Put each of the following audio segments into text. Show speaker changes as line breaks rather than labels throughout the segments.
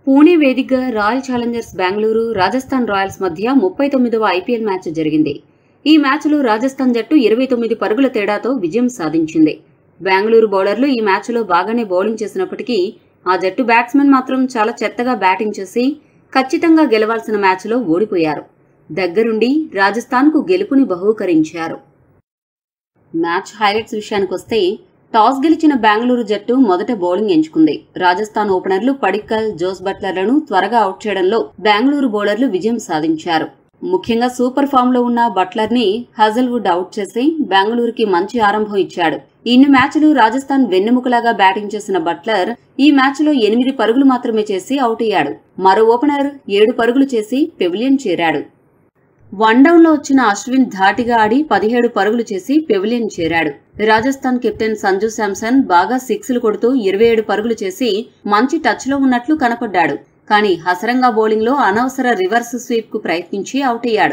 పూణే వేదికగా Royal Challengers Bengaluru Rajasthan Royals మధ్య ముప్పై తొమ్మిదవ ఐపీఎల్ మ్యాచ్ జరిగింది ఈ మ్యాచ్లో రాజస్థాన్ జట్టు ఇరవై తొమ్మిది పరుగుల తేడాతో విజయం సాధించింది బెంగళూరు బౌలర్లు ఈ మ్యాచ్లో బాగానే బౌలింగ్ చేసినప్పటికీ ఆ జట్టు బ్యాట్స్మెన్ మాత్రం చాలా చెత్తగా బ్యాటింగ్ చేసి ఖచ్చితంగా గెలవాల్సిన మ్యాచ్లో ఓడిపోయారు దగ్గరుండి రాజస్థాన్కు గెలుపుని బహూకరించారు మ్యాచ్ హైలైట్స్ విషయానికొస్తే టాస్ గెలిచిన బెంగళూరు జట్టు మొదట బౌలింగ్ ఎంచుకుంది రాజస్థాన్ ఓపెనర్లు పడిక్కల్ జోస్ బట్లర్లను త్వరగా అవుట్ చేయడంలో బెంగళూరు బౌలర్లు విజయం సాధించారు ముఖ్యంగా సూపర్ ఫామ్ లో ఉన్న బట్లర్ ని హజల్వుడ్ అవుట్ చేసి బెంగళూరుకి మంచి ఆరంభం ఇచ్చాడు ఇన్ని మ్యాచ్లు రాజస్థాన్ వెన్నెముకలాగా బ్యాటింగ్ చేసిన బట్లర్ ఈ మ్యాచ్లో ఎనిమిది పరుగులు మాత్రమే చేసి అవుట్ అయ్యాడు మరో ఓపెనర్ ఏడు పరుగులు చేసి పెవిలియన్ చేరాడు వన్ డౌన్ లో వచ్చిన అశ్విన్ ధాటిగా ఆడి పదిహేడు పరుగులు చేసి పెవిలియన్ చేరాడు రాజస్థాన్ కెప్టెన్ సంజు శాంసన్ బాగా సిక్స్లు కొడుతూ ఇరవై ఏడు పరుగులు చేసి మంచి టచ్ లో ఉన్నట్లు కనపడ్డాడు కానీ హసరంగా బౌలింగ్ లో అనవసర రివర్స్ స్వీప్ కు ప్రయత్నించి అవుట్ అయ్యాడు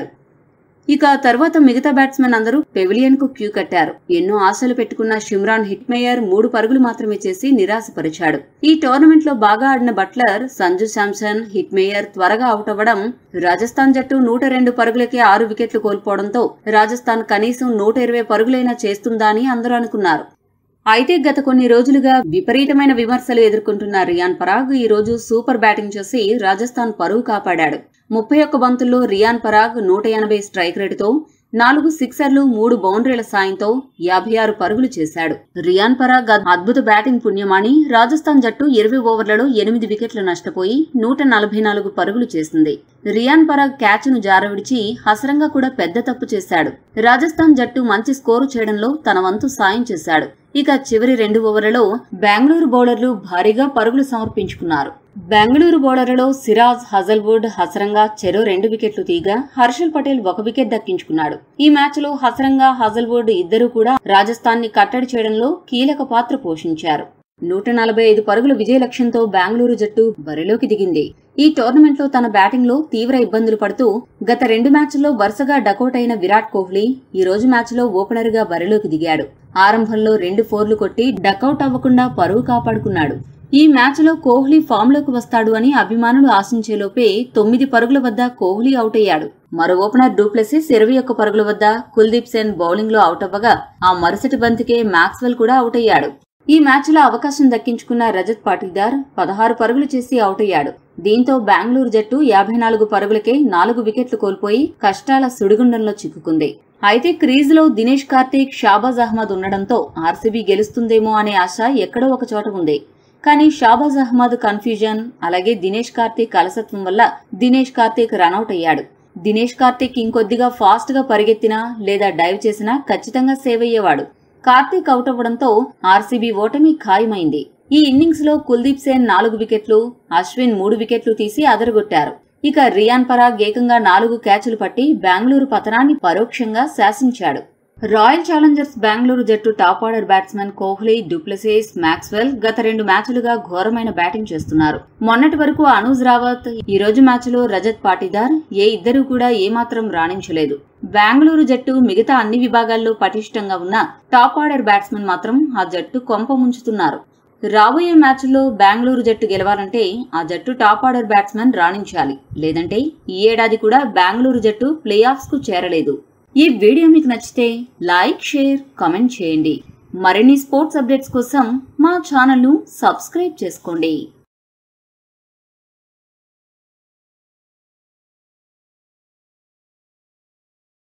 ఇక తర్వాత మిగతా బ్యాట్స్మెన్ అందరూ పెవిలియన్ కు క్యూ కట్టారు ఎన్నో ఆశలు పెట్టుకున్న షిమ్రాన్ హిట్మేయర్ మూడు పరుగులు మాత్రమే చేసి నిరాశపరిచాడు ఈ టోర్నమెంట్ లో బాగా ఆడిన బట్లర్ సంజు శాంసన్ హిట్మేయర్ త్వరగా అవుట్ అవ్వడం రాజస్థాన్ జట్టు నూట రెండు పరుగులకే ఆరు వికెట్లు కోల్పోవడంతో రాజస్థాన్ కనీసం నూట ఇరవై పరుగులైనా చేస్తుందా అని అందరూ అనుకున్నారు అయితే గత కొన్ని రోజులుగా విపరీతమైన విమర్శలు ఎదుర్కొంటున్న రియాన్ పరాగ్ ఈ రోజు సూపర్ బ్యాటింగ్ చేసి రాజస్థాన్ పరువు కాపాడాడు ముప్పై ఒక్క బంతుల్లో రియాన్ పరాగ్ నూట ఎనభై స్ట్రైక్ రేటుతో నాలుగు సిక్సర్లు మూడు బౌండరీల సాయంతో యాభై ఆరు పరుగులు చేశాడు రియాన్ పరాగ్ అద్భుత బ్యాటింగ్ పుణ్యమాని రాజస్థాన్ జట్టు ఇరవై ఓవర్లలో ఎనిమిది వికెట్లు నష్టపోయి నూట నలభై నాలుగు పరుగులు చేసింది రియాన్ పరాగ్ క్యాచ్ ను జారవిడిచి హసరంగా కూడా పెద్ద తప్పు చేశాడు రాజస్థాన్ జట్టు మంచి స్కోరు చేయడంలో తన వంతు సాయం చేశాడు ఇక చివరి రెండు ఓవర్లలో బెంగళూరు బౌలర్లు భారీగా పరుగులు సమర్పించుకున్నారు బెంగళూరు బౌలర్లలో సిరాజ్ హజల్వుడ్ హసరంగా చెరో రెండు వికెట్లు తీగా హర్షల్ పటేల్ ఒక వికెట్ దక్కించుకున్నాడు ఈ మ్యాచ్ లో హసరంగా హజల్వుడ్ ఇద్దరూ కూడా రాజస్థాన్ ని కట్టడి చేయడంలో కీలక పాత్ర పోషించారు నూట నలభై ఐదు పరుగుల విజయ లక్ష్యంతో బెంగళూరు జట్టు బరిలోకి దిగింది ఈ టోర్నమెంట్ లో తన బ్యాటింగ్ లో తీవ్ర ఇబ్బందులు పడుతూ గత రెండు మ్యాచ్ల్లో వరుసగా డకౌట్ అయిన విరాట్ కోహ్లీ ఈ రోజు మ్యాచ్ లో ఓపెనర్ గా బరిలోకి దిగాడు ఆరంభంలో రెండు ఫోర్లు కొట్టి డకౌట్ అవ్వకుండా పరువు కాపాడుకున్నాడు ఈ మ్యాచ్ లో కోహ్లీ ఫామ్ లోకి వస్తాడు అని అభిమానులు ఆశించేలోపే తొమ్మిది పరుగుల వద్ద కోహ్లీ అవుట్ అయ్యాడు మరో ఓపెనర్ డూప్లెసిస్ ఇరవై ఒక్క పరుగుల వద్ద కుల్దీప్ సేన్ బౌలింగ్ లో అవుట్ అవ్వగా ఆ మరుసటి బంతికే మాక్స్వెల్ కూడా అవుట్ అయ్యాడు ఈ మ్యాచ్ లో అవకాశం దక్కించుకున్న రజత్ పాటీదార్ పదహారు పరుగులు చేసి అవుట్ అయ్యాడు దీంతో బెంగళూరు జట్టు యాభై నాలుగు పరుగులకే నాలుగు వికెట్లు కోల్పోయి కష్టాల సుడిగుండంలో చిక్కుకుంది అయితే క్రీజ్ లో దినేష్ కార్తీక్ షాబాజ్ అహ్మద్ ఉండడంతో ఆర్సీబీ గెలుస్తుందేమో అనే ఆశ ఎక్కడో ఒక చోట ఉంది కానీ షాబాజ్ అహ్మద్ కన్ఫ్యూజన్ అలాగే దినేష్ కార్తీక్ అలసత్వం వల్ల దినేష్ కార్తీక్ రనౌట్ అయ్యాడు దినేష్ కార్తీక్ ఇంకొద్దిగా ఫాస్ట్ గా పరిగెత్తినా లేదా డైవ్ చేసినా ఖచ్చితంగా సేవ్ అయ్యేవాడు కార్తీక్ అవుట్ అవ్వడంతో ఆర్సీబీ ఓటమి ఖాయమైంది ఈ ఇన్నింగ్స్ లో కుల్దీప్ సేన్ నాలుగు వికెట్లు అశ్విన్ మూడు వికెట్లు తీసి అదరగొట్టారు ఇక రియాన్ పరాగ్ ఏకంగా నాలుగు క్యాచులు పట్టి బెంగళూరు పతనాన్ని పరోక్షంగా శాసించాడు రాయల్ ఛాలెంజర్స్ బెంగళూరు జట్టు top order batsmen Kohli du Plessis Maxwell గత రెండు మ్యాచ్లుగా ఘోరమైన బ్యాటింగ్ చేస్తున్నారు మొన్నటి వరకు అనూజ్ రావత్ ఈ రోజు మ్యాచ్లో రజత్ పాటీదార్ ఏ ఇద్దరూ కూడా ఏమాత్రం రాణించలేదు బెంగళూరు జట్టు మిగతా అన్ని విభాగాల్లో పటిష్టంగా ఉన్న టాప్ ఆర్డర్ బ్యాట్స్మెన్ మాత్రం ఆ జట్టు కొంప ముంచుతున్నారు రాబోయే మ్యాచ్ల్లో బెంగళూరు జట్టు గెలవాలంటే ఆ జట్టు టాప్ ఆర్డర్ బ్యాట్స్మెన్ రాణించాలి లేదంటే ఈ ఏడాది కూడా బెంగళూరు జట్టు ప్లే ఆఫ్స్ కు చేరలేదు ఈ వీడియో మీకు నచ్చితే లైక్ షేర్ కామెంట్ చేయండి మరిన్ని స్పోర్ట్స్ అప్డేట్స్ కోసం మా ఛానల్ను సబ్స్క్రైబ్ చేసుకోండి